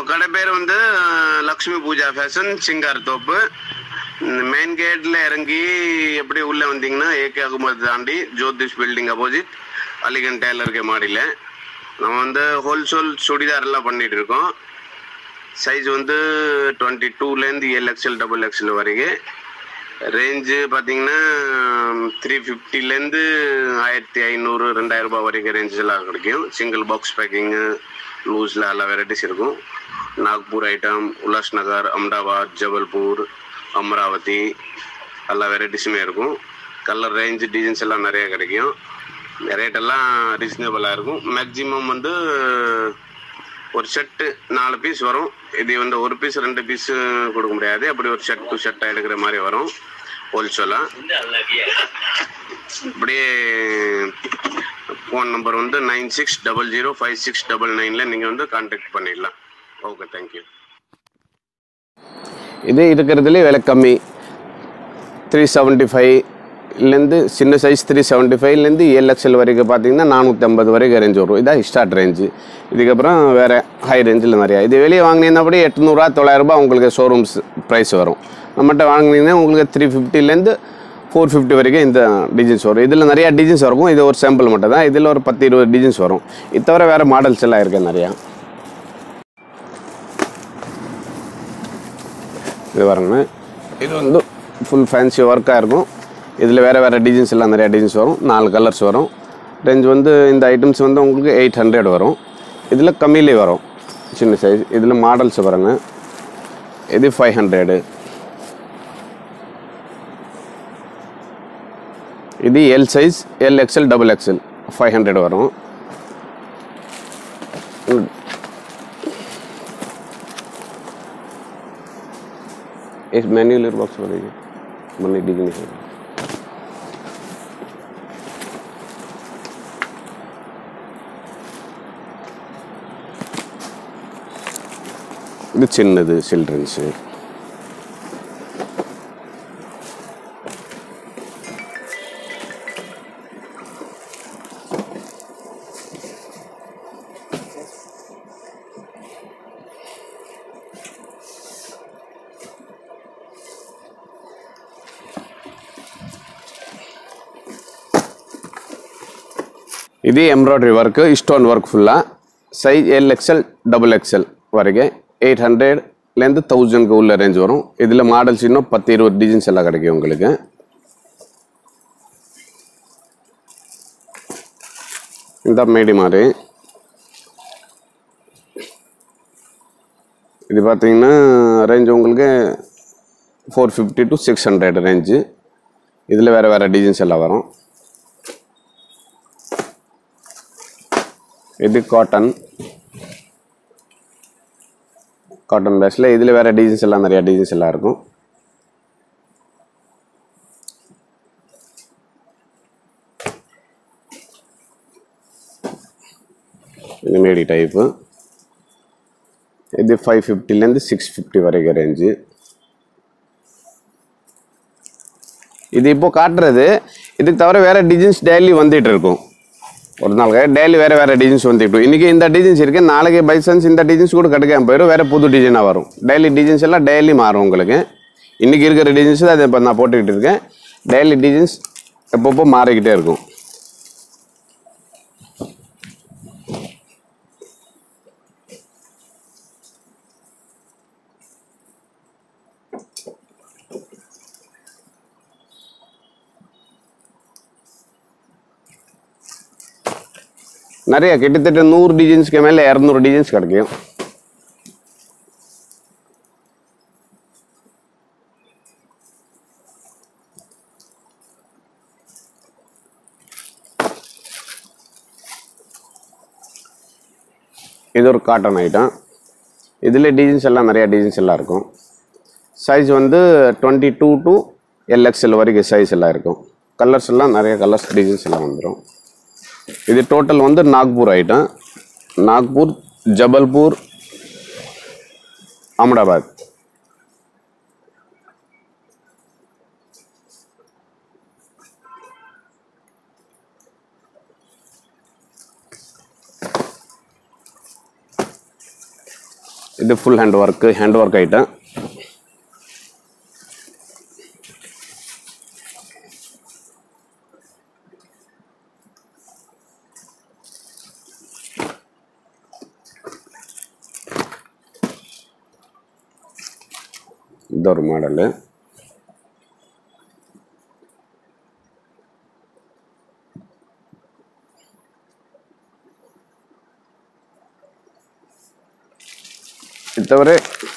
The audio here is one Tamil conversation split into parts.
கடை பேர் வந்து அஹ், லக்ஷ்மி பூஜா ஃபேஷன் சிங்கார் தோப்பு மெயின் கேட்ல இறங்கி எப்படி உள்ள வந்தீங்கன்னா ஏகே அகமது தாண்டி ஜோதிஷ் பில்டிங் அப்போசிட் அலிகன் டெய்லருக்கு மாடியில் நம்ம வந்து ஹோல்சேல் சுடிதார் எல்லாம் பண்ணிட்டு இருக்கோம் சைஸ் வந்து டுவெண்ட்டி டூலேருந்து ஏழு எக்ஸ்எல் டபுள் எக்ஸ்எல் வரைக்கும் ரேஞ்சு பார்த்தீங்கன்னா த்ரீ ஃபிஃப்டிலேருந்து ஆயிரத்தி ஐநூறு ரெண்டாயிரம் ரூபாய் வரைக்கும் ரேஞ்சஸ் எல்லாம் கிடைக்கும் சிங்கிள் பாக்ஸ் பேக்கிங்கு லூஸில் எல்லா வெரைட்டிஸ் இருக்கும் நாக்பூர் ஐட்டம் உல்லாஸ் நகர் அஹமதாபாத் ஜபல்பூர் அமராவதி எல்லா வெரைட்டிஸுமே இருக்கும் கலர் ரேஞ்சு டிசைன்ஸ் எல்லாம் நிறைய கிடைக்கும் ரேட் எல்லாம் ரீசனபிளாக இருக்கும் மேக்ஸிமம் வந்து ஒரு செட்டு நாலு பீஸ் வரும் இது வந்து ஒரு பீஸ் ரெண்டு பீஸ் கொடுக்க முடியாது அப்படி ஒரு செட் டு செட்டாக எடுக்கிற மாதிரி வரும் ஹோல்சேலாக அப்படியே ஃபோன் நம்பர் வந்து nine six double zero five six double நைனில் நீங்கள் வந்து கான்டாக்ட் பண்ணிடலாம் ஓகே தேங்க்யூ இது இருக்கிறதுலே விலை கம்மி த்ரீ செவன்ட்டி ஃபைவ்லேருந்து சின்ன சைஸ் த்ரீ செவன்ட்டி ஃபைவ்லேருந்து ஏழு லட்சம் வரைக்கும் பார்த்தீங்கன்னா நானூற்றி ஐம்பது வரைக்கும் ரேஞ்ச் வரும் இதான் ஸ்டார்ட் ரேஞ்சு இதுக்கப்புறம் வேறு ஹை ரேஞ்சில் நிறையா இது வெளியே வாங்கினீங்கன்னா எட்நூறுவா தொள்ளாயிரரூபா உங்களுக்கு ஷோரூம்ஸ் ப்ரைஸ் வரும் நம்மகிட்ட வாங்கினீங்கன்னா உங்களுக்கு த்ரீ ஃபிஃப்டிலேருந்து ஃபோர் ஃபிஃப்டி வரைக்கும் இந்த டிசைன்ஸ் வரும் இதில் நிறையா டிசைன்ஸ் இருக்கும் இது ஒரு சாம்பிள் மட்டும் தான் இதில் ஒரு பத்து இருபது டிசைன்ஸ் வரும் இது தவிர வேறு மாடல்ஸ் எல்லாம் இருக்குது நிறையா இது பாருங்க இது வந்து ஃபுல் ஃபேன்சி ஒர்க்காக இருக்கும் இதில் வேறு வேறு டிசைன்ஸ் எல்லாம் நிறையா டிசைன்ஸ் வரும் நாலு கலர்ஸ் வரும் ரேஞ்ச் வந்து இந்த ஐட்டம்ஸ் வந்து உங்களுக்கு எயிட் ஹண்ட்ரட் வரும் இதில் கம்மியிலே வரும் சின்ன சைஸ் இதில் மாடல்ஸ் பாருங்க இது ஃபைவ் ஹண்ட்ரடு இது L size L XL double XL five hundred வரும் इस मैनुअल बॉक्स बनेगी बनने डिग्री है இது சின்னது சில்ட்ரன்ஸு இது எம்ப்ராய்டரி ஒர்க்கு ஸ்டோன் ஒர்க் ஃபுல்லாக size L XL double XL வரைக்கும் எயிட் ஹண்ட்ரட்லேருந்து தௌசண்ட்க்கு உள்ள ரேஞ்ச் வரும் இதில் மாடல்ஸ் இன்னும் பத்து இருபது டிசைன்ஸ் எல்லாம் கிடைக்கும் உங்களுக்கு இந்த மேடி மாதிரி இது பார்த்தீங்கன்னா ரேஞ்ச் உங்களுக்கு four fifty to six hundred range இதில் வேறு வேறு டிசைன்ஸ் எல்லாம் வரும் இது காட்டன் காட்டன் பேஸில் இதில் வேறு டிசைன்ஸ் எல்லாம் நிறையா டிசைன்ஸ் எல்லாம் இருக்கும் இது மேடி டைப்பு இது ஃபைவ் ஃபிஃப்டிலேருந்து சிக்ஸ் ஃபிஃப்டி வரைக்கும் ரேஞ்சு இது இப்போ காட்டுறது இதுக்கு தவிர வேறு டிசைன்ஸ் டெய்லி வந்துட்டு இருக்கும் ஒரு நாள் டெய்லி வேறு வேறு டிசைன்ஸ் வந்துட்டு இருக்கும் இன்றைக்கி இந்த டிசைன்ஸ் இருக்குது நாளைக்கு பை சான்ஸ் இந்த டிசைன்ஸ் கூட கிடைக்காம போயிடும் வேறு புது டிசைனாக வரும் டெய்லி டிசைன்ஸ் எல்லாம் டெய்லி மாறும் உங்களுக்கு இன்றைக்கி இருக்கிற டிசைன்ஸ் தான் அதை இப்போ நான் போட்டுக்கிட்டு இருக்கேன் டெய்லி டிசைன்ஸ் எப்பப்போ மாறிக்கிட்டே இருக்கும் நிறைய கிட்டத்தட்ட நூறு டிசைன்ஸ்க்கு மேலே இரநூறு டிசைன்ஸ் கிடைக்கும் இது ஒரு காட்டன் ஐட்டம் இதில் டிசைன்ஸ் எல்லாம் நிறைய டிசைன்ஸ் எல்லாம் இருக்கும் சைஸ் வந்து டுவெண்ட்டி டூ டு எல்எக்ஸ்எல் வரைக்கும் சைஸ் எல்லாம் இருக்கும் கலர்ஸ் எல்லாம் நிறைய கலர்ஸ் டிசைன்ஸ் எல்லாம் வந்துடும் இது டோட்டல் வந்து நாக்பூர் ஐட்டம் நாக்பூர் ஜபல்பூர் அஹமதாபாத் இது full hand work hand work item இது ஒரு மாடலு இது தவிர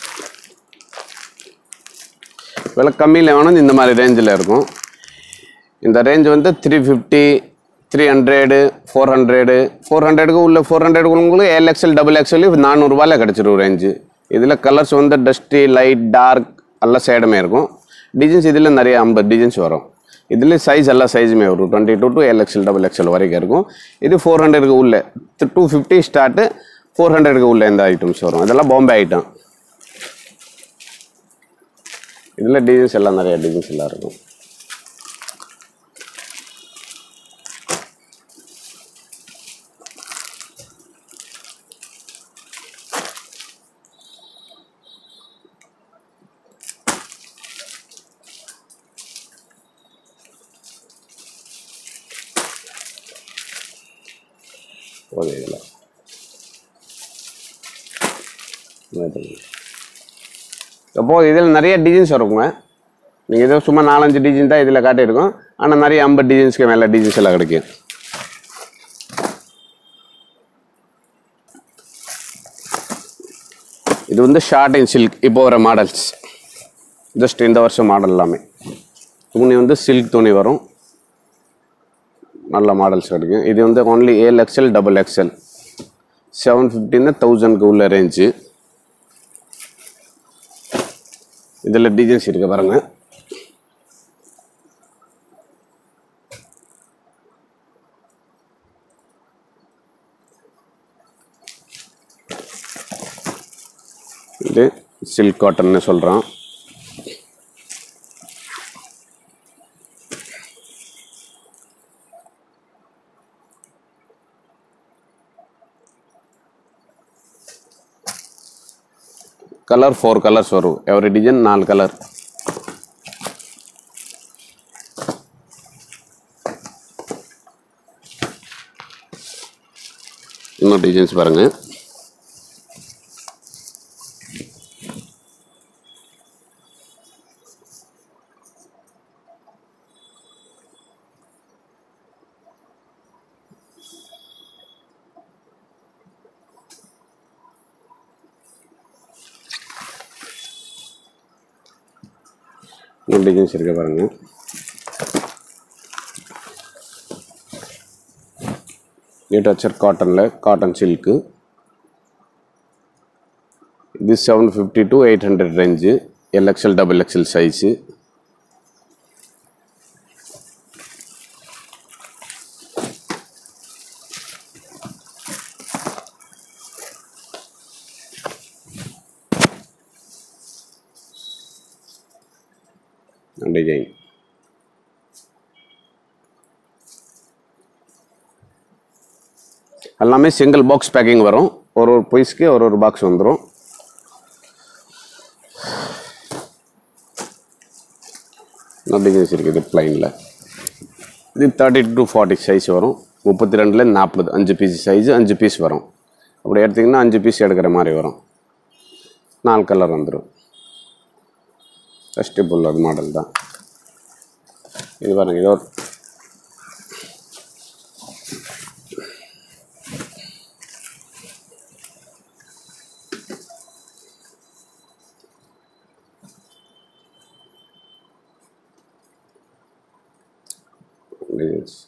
விலை கம்மியில் வேணும் இந்த மாதிரி ரேஞ்சில் இருக்கும் இந்த ரேஞ்ச் வந்து three fifty three hundred four hundred four ஹண்ட்ரடுக்கு உள்ள ஃபோர் ஹண்ட்ரடுக்கு உங்களுக்கு ஏழு எக்ஸல் டபுள் எக்ஸல் நானூறுரூவாயில் கிடச்சிரும் ரேஞ்சு இதில் கலர்ஸ் வந்து டஸ்டி லைட் டார்க் எல்லா சைடுமே இருக்கும் டிசைன்ஸ் இதில் நிறைய ஐம்பது டிசைன்ஸ் வரும் இதில் சைஸ் எல்லா சைஸுமே வரும் twenty two to L XL double XL வரைக்கும் இருக்கும் இது ஃபோர் ஹண்ட்ரடுக்கு உள்ள டூ ஃபிஃப்டி ஸ்டார்ட்டு ஃபோர் ஹண்ட்ரடுக்கு உள்ள இந்த ஐட்டம்ஸ் வரும் இதெல்லாம் பாம்பே ஐட்டம் இதில் டிசைன்ஸ் எல்லாம் நிறைய டிசைன்ஸ் எல்லாம் இருக்கும் ஓகே இதில் அப்போது இதில் நிறைய டிசைன்ஸ் இருக்குங்க நீங்கள் ஏதோ சும்மா நாலஞ்சு டிசைன் தான் இதில் காட்டியிருக்கோம் ஆனால் நிறைய ஐம்பது டிசைன்ஸ்க்கு மேலே டிசைன்ஸ் எல்லாம் கிடைக்கும் இது வந்து ஷார்ட் அண்ட் சில்க் இப்போ வர மாடல்ஸ் ஜஸ்ட் இந்த வருஷம் மாடல் எல்லாமே துணி வந்து சில்க் துணி வரும் நல்ல மாடல்ஸ் கிடைக்கும் இது வந்து ஒன்லி ஏழு எக்ஸ்எல் டபுள் எக்ஸ்எல் செவன் ஃபிஃப்டின்னு தௌசண்ட்க்கு உள்ள ரேஞ்சு இதில் டிசைன்ஸ் இருக்கு பாருங்க இது சில்க் காட்டன்னு சொல்கிறோம் కలర్ ఫోర్ కలర్స్ వరు ఎవరి డిజైన్ నాలుగు కలర్ இன்னும் டிசைன்ஸ் பாருங்க இன்னும் டிசைன்ஸ் இருக்க பாருங்க நீட் வச்சர் காட்டனில் காட்டன் சில்க்கு இது seven fifty to eight hundred range L XL double XL size design எல்லாமே சிங்கிள் பாக்ஸ் பேக்கிங் வரும் ஒரு ஒரு பீஸ்க்கு ஒரு ஒரு பாக்ஸ் வந்துடும் டிசைன்ஸ் இருக்குது பிளைனில் இது தேர்ட்டி டு ஃபார்ட்டி சைஸ் வரும் முப்பத்தி ரெண்டுலேருந்து நாற்பது அஞ்சு பீஸ் சைஸு அஞ்சு பீஸ் வரும் அப்படி எடுத்திங்கன்னா அஞ்சு பீஸ் எடுக்கிற மாதிரி வரும் நாலு கலர் வந்துடும் ஃபஸ்ட்டு அது மாடல் தான் இது பாருங்க இது ஒரு designs.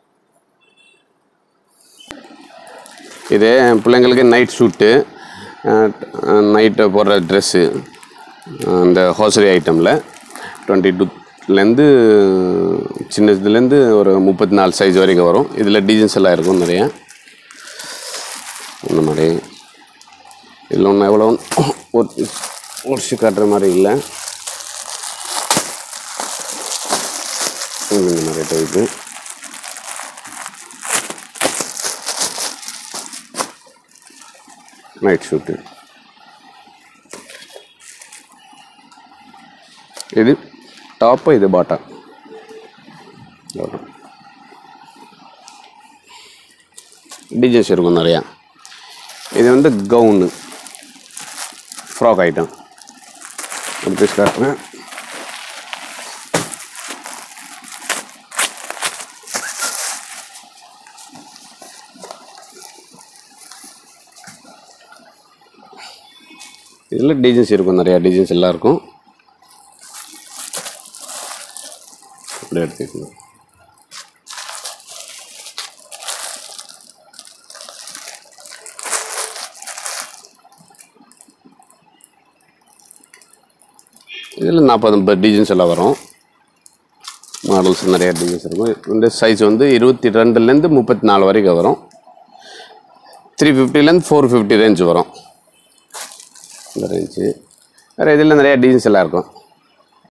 இது என் பிள்ளைங்களுக்கு நைட் ஷூட்டு நைட்டு போடுற ட்ரெஸ்ஸு அந்த ஹோசரி ஐட்டமில் டுவெண்ட்டி டூலேருந்து சின்னதுலேருந்து ஒரு முப்பத்தி நாலு சைஸ் வரைக்கும் வரும் இதில் டிசைன்ஸ் எல்லாம் இருக்கும் நிறைய இந்த மாதிரி இதில் ஒன்று எவ்வளோ ஒரு ஒடிச்சு காட்டுற மாதிரி இல்லை இந்த மாதிரி டைப்பு நைட் ஷூட்டு இது டாப்பு இது பாட்டம் டிசைன்ஸ் இருக்கும் நிறையா இது வந்து கவுனு ஃப்ராக் ஐட்டம் ஒரு பீஸ் காட்டுறேன் இதில் டிசைன்ஸ் இருக்கும் நிறையா டிசைன்ஸ் எல்லாம் இருக்கும் அப்படியே எடுத்துக்கணும் இதில் நாற்பது டிசைன்ஸ் எல்லாம் வரும் மாடல்ஸ் நிறைய டிசைன்ஸ் இருக்கும் இந்த சைஸ் வந்து இருபத்தி ரெண்டுலேருந்து முப்பத்தி நாலு வரைக்கும் வரும் த்ரீ ஃபிஃப்டிலேருந்து ஃபோர் ஃபிஃப்டி ரேஞ்ச் வரும் இந்த ரேஞ்சு வேறு இதில் நிறைய டிசைன்ஸ் எல்லாம் இருக்கும்